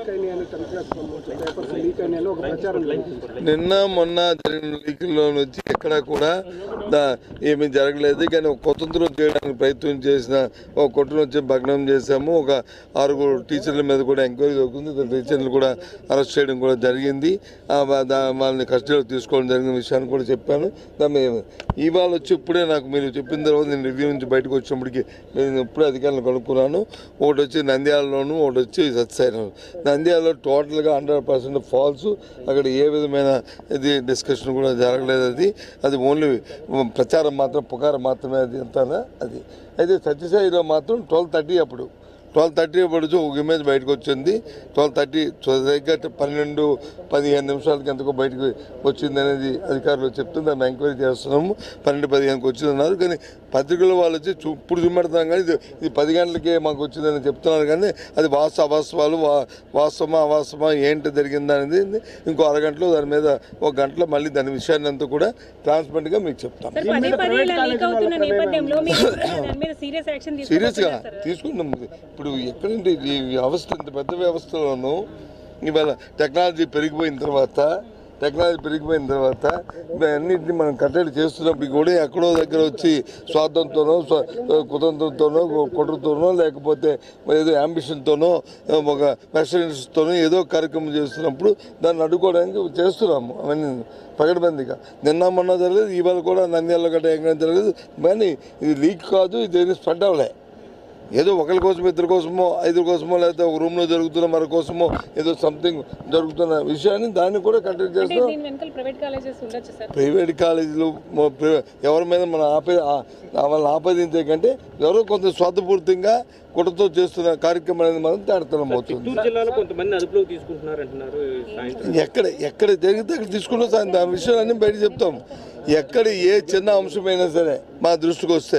Leak అయినాయని collector సంబంధించిన papers leak అయినాయని ఒక ప్రచారం జరుగుతుంది నిన్న మొన్న జరిగిన లీకుల్లో నుంచి ఎక్కడ కూడా దా ఏమీ జరగలేదు కానీ ఒక కుతంత్రం చేయడానికి ప్రయత్నం చేసిన ఒక కుట్రను వచ్చి భగ్నం చేశాము ఒక ఆరుగురు టీచర్ల మీద కూడా ఎంక్వైరీ జరుగుతుంది ఇద్దరు టీచర్లు కూడా అరెస్ట్ చేయడం కూడా జరిగింది ఆ వా- దా- వాళ్ళని కస్టడీలో తీసుకోవడం జరిగిన విషయాన్ని కూడా చెప్పాను దాన్ని ఇవాళ వచ్చి ఇప్పుడే నాకు మీరు చెప్పిన తర్వాత నేను రివ్యూ నుంచి బయటకు వచ్చినప్పటికి నేను ఇప్పుడే అధికారులను కనుక్కున్నాను ఒకటి వచ్చి నంద్యాలలోను ఒకటి వచ్చి సత్సాయిలోను నంద్యాలలో టోటల్గా హండ్రెడ్ పర్సెంట్ ఫాల్స్ అక్కడ ఏ విధమైన ఇది డిస్కషన్ కూడా జరగలేదు అది అది ఓన్లీ ప్రచారం మాత్రం పుకారం మాత్రమే అది అంతా అది అయితే సత్యసాయిలో మాత్రం ట్వెల్వ్ థర్టీ అప్పుడు ట్వెల్వ్ థర్టీ పడుచు ఒక ఇమేజ్ బయటకు వచ్చింది ట్వెల్వ్ థర్టీ దగ్గర పన్నెండు పదిహేను నిమిషాలకి ఎంతకో బయటకు వచ్చింది అనేది అధికారులు చెప్తుంది దాన్ని ఎంక్వైరీ చేస్తున్నాము పన్నెండు పదిహేనుకి వచ్చింది అన్నారు కానీ పత్రికల వాళ్ళు వచ్చి చూ ఇప్పుడు చూపెడతాం కానీ ఇది ఇది పది గంటలకే మాకు వచ్చిందని చెప్తున్నారు కానీ అది వాస్తవ అవాస్తవాలు వా వాస్తవమా అవాస్తవమా ఏంటి జరిగింది అనేది ఇంకో అరగంటలో దాని మీద ఒక గంటలో మళ్ళీ దాని విషయాన్ని అంతా కూడా ట్రాన్స్పరెంట్గా మీకు చెప్తాం సార్ పదే పదే ఇలా లీక్ అవుతున్న నేపథ్యంలో మీరు దాని మీద సీరియస్ యాక్షన్ సీరియస్గా తీసుకుంటున్నారు తీసుకున్నాం ఇప్పుడు ఎక్కడంటే ఈ వ్యవస్థ ఇంత పెద్ద వ్యవస్థలోనూ ఇవాళ టెక్నాలజీ పెరిగిపోయిన తర్వాత టెక్నాలజీ పెరిగిపోయిన తర్వాత అన్నింటినీ మనం కట్టడి చేస్తున్నప్పుడు కూడా ఎక్కడో దగ్గర వచ్చి స్వార్థంతోనో స్వ- కుతంత్రంతోనో కుట్రతోనో లేకపోతే ఏదో అంబిషన్తోనో ఒక వెస్టర్న్స్తోనో ఏదో కార్యక్రమం చేస్తున్నప్పుడు దాన్ని అడ్డుకోవడానికి చేస్తున్నాము అవన్నీ పగడబందిగా నిన్న మొన్న జరగలేదు ఇవాళ కూడా నంద్యాలలో గట్ట ఎక్కడ జరగలేదు కానీ ఇది లీక్ కాదు ఇది స్ప్రెడ్ అవ్వలే ఏదో ఒకరి కోసం ఇద్దరి కోసమో ఐదు కోసమో లేకపోతే ఒక రూమ్లో జరుగుతున్న మన కోసమో ఏదో సంథింగ్ జరుగుతున్న విషయాన్ని దాన్ని కూడా కంటెక్ట్ అంటే చేస్తాం దీని వెనకాల ప్రైవేట్ కాలేజెస్ ఉండొచ్చు సార్ ప్రైవేట్ కాలేజీలు మొ- ప్రైవే- ఎవరి మీద మనం ఆపే ఆ- వాళ్ళని ఆపాదించే కంటే ఎవరో కొంత స్వార్థపూరితంగా కుట్రతో చేస్తున్న కార్యక్రమం అనేది మనం తేడతనం అవుతుంది చిత్తూరు జిల్లాలో కొంతమంది అదుపులోకి తీసుకుంటున్నారు అంటున్నారు ఈ సాయంత్రం ఎక్కడ ఎక్కడ జరిగితే అక్కడ తీసుకున్న సార్ ఆ విషయాలన్నీ బయట చెప్తాం ఎక్కడ ఏ చిన్న అంశమైనా సరే మా దృష్టికి వస్తే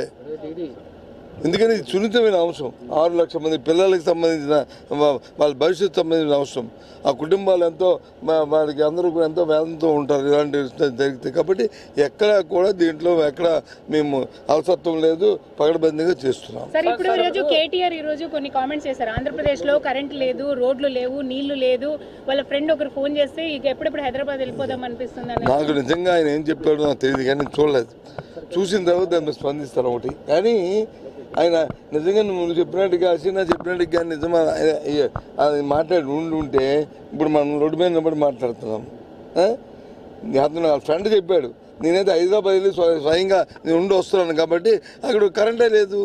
ఎందుకని ఇది సున్నితమైన అంశం ఆరు లక్షల మంది పిల్లలకి సంబంధించిన వా- వాళ్ళ భవిష్యత్తు సంబంధించిన అంశం ఆ కుటుంబాలు ఎంతో మా- వాళ్ళకి అందరూ కూడా ఎంతో వేదంతో ఉంటారు ఇలాంటి విషయాలు జరిగితే కాబట్టి ఎక్కడ కూడా దీంట్లో ఎక్కడ మేము అలసత్వం లేదు పగడబందీగా చేస్తున్నాం సార్ ఇప్పుడు ఈ రోజు కేటీఆర్ ఈ రోజు కొన్ని కామెంట్స్ చేశారు ఆంధ్రప్రదేశ్ లో కరెంట్ లేదు రోడ్లు లేవు నీళ్లు లేదు వాళ్ళ ఫ్రెండ్ ఒకరు ఫోన్ చేస్తే ఇక ఎప్పుడెప్పుడు హైదరాబాద్ వెళ్ళిపోదాం అనిపిస్తుంది అని నాకు నిజంగా ఆయన ఏం చెప్పాడో నాకు తెలియదు కానీ నేను చూడలేదు చూసిన తర్వాత దాన్ని స్పందిస్తాను ఒకటి కానీ ఆయన నిజంగా నువ్వు చెప్పినట్టుగా అసీనా చెప్పినట్టుగా కానీ నిజమా ఆయన- అయ్య- అది మాట్లాడి ఉండి ఉంటే ఇప్పుడు మనం రోడ్డు మీద నిలబడి మాట్లాడుతున్నాం ఆ? అతను వాళ్ళ ఫ్రెండ్ చెప్పాడు నేనైతే హైదరాబాద్ వెళ్ళి స్వ- స్వయంగా నేను ఉండి వస్తున్నాను కాబట్టి అక్కడ కరెంటే లేదు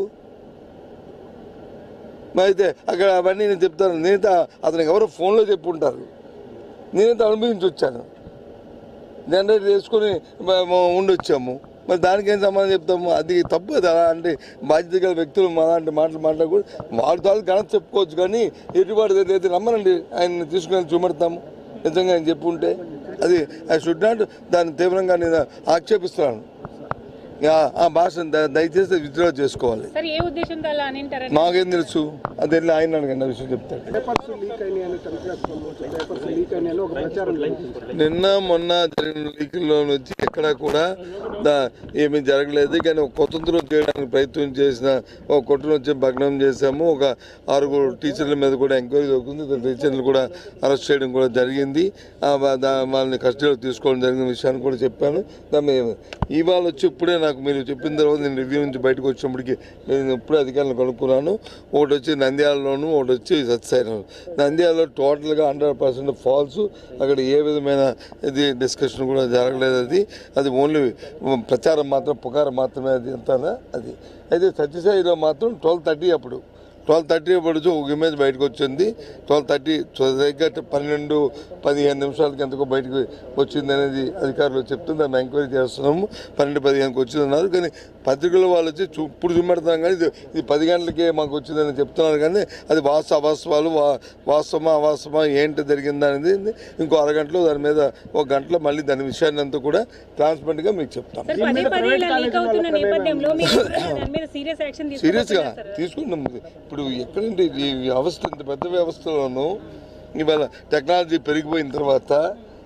మరి అయితే అక్కడ అవన్నీ నేను చెప్తాను నేనైతే అతనికి ఎవరో ఫోన్లో చెప్పుంటారు నేనైతే అనుభవించి వచ్చాను జనరేట్ చేసుకొని మ- మ- ఉండొచ్చాము మరి దానికి ఏం సమాధానం చెప్తాము అది తప్పు అది అలా అంటే బాధ్యత గల వ్యక్తులు అలాంటి మాటలు మాట్లాడకూడదు వాడి తాలూ ఘనత చెప్పుకోవచ్చు కానీ ఎటువాడి దగ్గర అయితే నమ్మనండి ఆయన తీసుకుని చూపెడతాము నిజంగా ఆయన చెప్పుంటే అది ఐ షుడ్ నాట్ దాన్ని తీవ్రంగా నేను ఆక్షేపిస్తున్నాను ఆ- ఆ భాషను ద- దయచేసి విత్డ్రా చేసుకోవాలి సార్ ఏ ఉద్దేశంతో అలా అని అంటారని నాకేం తెలుసు అది వెళ్ళి ఆయన అడగండి ఆ విషయం చెప్తాడు పేపర్స్ లీక్ అయినాయని కలెక్టర్ సంబంధించిన పేపర్స్ లీక్ అయినాయని ఒక ప్రచారం జరుగుతుంది నిన్న మొన్న జరిగిన లీకుల్లో నుంచి ఎక్కడ కూడా దా ఏమీ జరగలేదు కానీ ఒక కుతంత్రం చేయడానికి ప్రయత్నం చేసిన ఒక కుట్రను వచ్చి భగ్నం చేశాము ఒక ఆరుగురు టీచర్ల మీద కూడా ఎంక్వైరీ జరుగుతుంది ఇద్దరు టీచర్లు కూడా అరెస్ట్ చేయడం కూడా జరిగింది ఆ వా- దా- వాళ్ళని కస్టడీలో తీసుకోవడం జరిగిన విషయాన్ని కూడా చెప్పాను దాన్ని ఇవాళ వచ్చి ఇప్పుడే నాకు మీరు చెప్పిన తర్వాత నేను రివ్యూ నుంచి బయటకు వచ్చినప్పటికి నేను ఇప్పుడే అధికారులను కనుక్కున్నాను ఒకటి వచ్చి నంద్యాలలోను ఒకటి వచ్చి సత్సాయిలోను నంద్యాలలో టోటల్గా హండ్రెడ్ పర్సెంట్ ఫాల్స్ అక్కడ ఏ విధమైన ఇది డిస్కషన్ కూడా జరగలేదు అది అది ఓన్లీ ప్రచారం మాత్రం పుకారం మాత్రమే అది అంతా అది అయితే సత్యసాయిలో మాత్రం ట్వెల్వ్ థర్టీ అప్పుడు ట్వెల్వ్ థర్టీ పడుచు ఒక ఇమేజ్ బయటకు వచ్చింది ట్వెల్వ్ థర్టీ దగ్గర పన్నెండు పదిహేను నిమిషాలకి ఎంతకో బయటకు వచ్చింది అనేది అధికారులు చెప్తుంది దాన్ని ఎంక్వైరీ చేస్తున్నాము పన్నెండు పదిహేనుకి వచ్చింది అన్నారు కానీ పత్రికల వాళ్ళు వచ్చి చూ ఇప్పుడు చూపెడతాం కానీ ఇది ఇది పది గంటలకే మాకు వచ్చిందని చెప్తున్నారు కానీ అది వాస్తవ అవాస్తవాలు వా వాస్తవమా అవాస్తవమా ఏంటి జరిగింది అనేది ఇంకో అరగంటలో దాని మీద ఒక గంటలో మళ్ళీ దాని విషయాన్ని అంతా కూడా ట్రాన్స్పరెంట్గా మీకు చెప్తాం సార్ పదే పదే ఇలా లీక్ అవుతున్న నేపథ్యంలో మీరు దాని మీద సీరియస్ యాక్షన్ సీరియస్గా తీసుకుంటున్నారు సార్ తీసుకున్నాం ఇప్పుడు ఎక్కడంటే ఈ వ్యవస్థ ఇంత పెద్ద వ్యవస్థలోనూ ఇవాళ టెక్నాలజీ పెరిగిపోయిన తర్వాత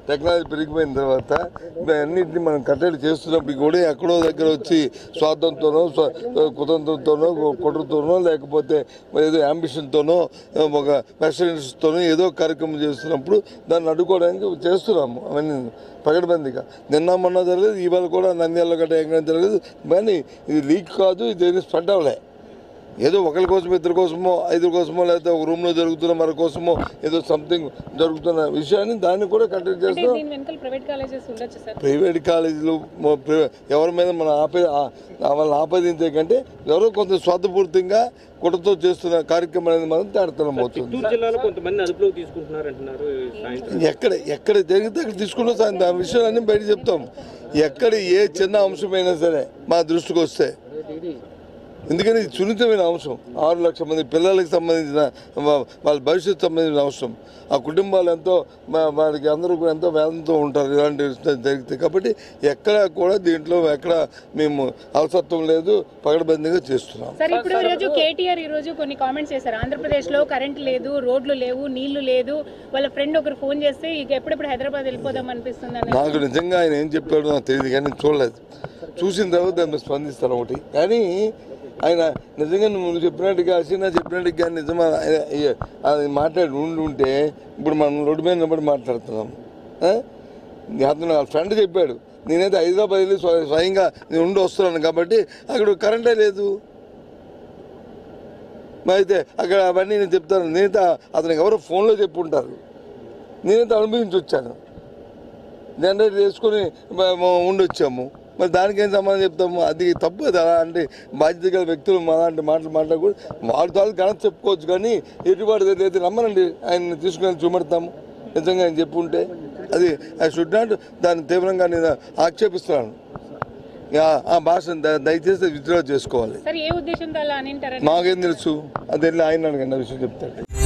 టెక్నాలజీ పెరిగిపోయిన తర్వాత అన్నింటినీ మనం కట్టడి చేస్తున్నప్పుడు కూడా ఎక్కడో దగ్గర వచ్చి స్వార్థంతోనో స్వ- కుతంత్రంతోనో కుట్రతోనో లేకపోతే ఏదో అంబిషన్తోనో ఒక వెస్టర్న్స్తోనో ఏదో కార్యక్రమం చేస్తున్నప్పుడు దాన్ని అడ్డుకోవడానికి చేస్తున్నాము అవన్నీ పగడబందిగా నిన్న మొన్న జరగలేదు ఇవాళ కూడా నంద్యాలలో గట్రా ఎక్కడ జరగలేదు కానీ ఇది లీక్ కాదు ఇది స్ప్రెడ్ అవ్వలే ఏదో ఒకరి కోసం ఇద్దరి కోసమో ఐదుగురు కోసమో లేకపోతే ఒక రూమ్లో జరుగుతున్న మన కోసమో ఏదో సంథింగ్ జరుగుతున్న విషయాన్ని దాన్ని కూడా కంటిన్యూ అంటే చేస్తాం దీని వెనకాల ప్రైవేట్ కాలేజెస్ ఉండొచ్చు సార్ ప్రైవేట్ కాలేజీలు మొ- ప్రైవే- ఎవరి మీద మనం ఆపే ఆ- వాళ్ళని ఆపాదించే కంటే ఎవరో కొంత స్వార్థపూర్తిగా కుట్రతో చేస్తున్న కార్యక్రమం అనేది మనం తేడతనం అవుతుంది చిత్తూరు జిల్లాలో కొంతమంది అదుపులోకి తీసుకుంటున్నారు అంటున్నారు ఈ సాయంత్రం ఎక్కడ ఎక్కడ జరిగితే అక్కడ తీసుకుంటాం సార్ ఆ విషయాలన్నీ బయట చెప్తాం ఎక్కడ ఏ చిన్న అంశమైనా సరే మా దృష్టికి వస్తే ఎందుకని ఇది సున్నితమైన అంశం ఆరు లక్షల మంది పిల్లలకు సంబంధించిన వా- వాళ్ళ భవిష్యత్తు సంబంధించిన అంశం ఆ కుటుంబాలు ఎంతో మా- వారికి అందరూ కూడా ఎంతో వేదంతో ఉంటారు ఇలాంటి విషయాలు జరిగితే కాబట్టి ఎక్కడ కూడా దీంట్లో ఎక్కడ మేము అలసత్వం లేదు పగడబందీగా చేస్తున్నాం సార్ ఇప్పుడు ఈ రోజు కేటీఆర్ ఈ రోజు కొన్ని కామెంట్స్ చేశారు ఆంధ్రప్రదేశ్ లో కరెంట్ లేదు రోడ్లు లేవు నీళ్లు లేదు వాళ్ళ ఫ్రెండ్ ఒకరు ఫోన్ చేస్తే ఇక ఎప్పుడెప్పుడు హైదరాబాద్ వెళ్ళిపోదాం అనిపిస్తుంది అని నాకు నిజంగా ఆయన ఏం చెప్పాడో నాకు తెలియదు కానీ నేను చూడలేదు చూసిన తర్వాత దాని మీద స్పందిస్తాను ఒకటి కానీ ఆయన నిజంగా నువ్వు చెప్పినట్టుగా అసీనా చెప్పినట్టుగా నిజమా ఆయన- అయ్య- అది మాట్లాడి ఉండి ఉంటే ఇప్పుడు మనం రోడ్డు మీద నిలబడి మాట్లాడుతున్నాం ఆ? అతను వాళ్ళ ఫ్రెండ్ చెప్పాడు నేనైతే హైదరాబాద్ వెళ్ళి స్వ- స్వయంగా నేను ఉండి వస్తున్నాను కాబట్టి అక్కడ కరెంటే లేదు మరి అయితే అక్కడ అవన్నీ నేను చెప్తాను నేనైతే అతనికి ఎవరో ఫోన్లో చెప్పి ఉంటారు నేనైతే అనుభవించి వచ్చాను జనరేట్ చేసుకుని మ- మ- ఉండొచ్చాము మరి దానికి ఏం సమాధానం చెప్తాము అది తప్పు అది అలాంటి బాధ్యత గల వ్యక్తులు అలాంటి మాటలు మాట్లాడకూడదు వాళ్ళ తాలు ఘనత చెప్పుకోవచ్చు కానీ ఎటుబాటు అయితే నమ్మనండి ఆయన తీసుకుని చూపెడతాము నిజంగా ఆయన చెప్పి ఉంటే అది ఐ షుడ్ నాట్ దాన్ని తీవ్రంగా నేను ఆక్షేపిస్తున్నాను ఆ- ఆ భాషను ద- దయచేసి విత్డ్రా చేసుకోవాలి సార్ ఏ ఉద్దేశంతో అలా అని అంటారని మాకేం తెలుసు అది వెళ్ళి ఆయన అడగండి ఆ విషయం చెప్తాడు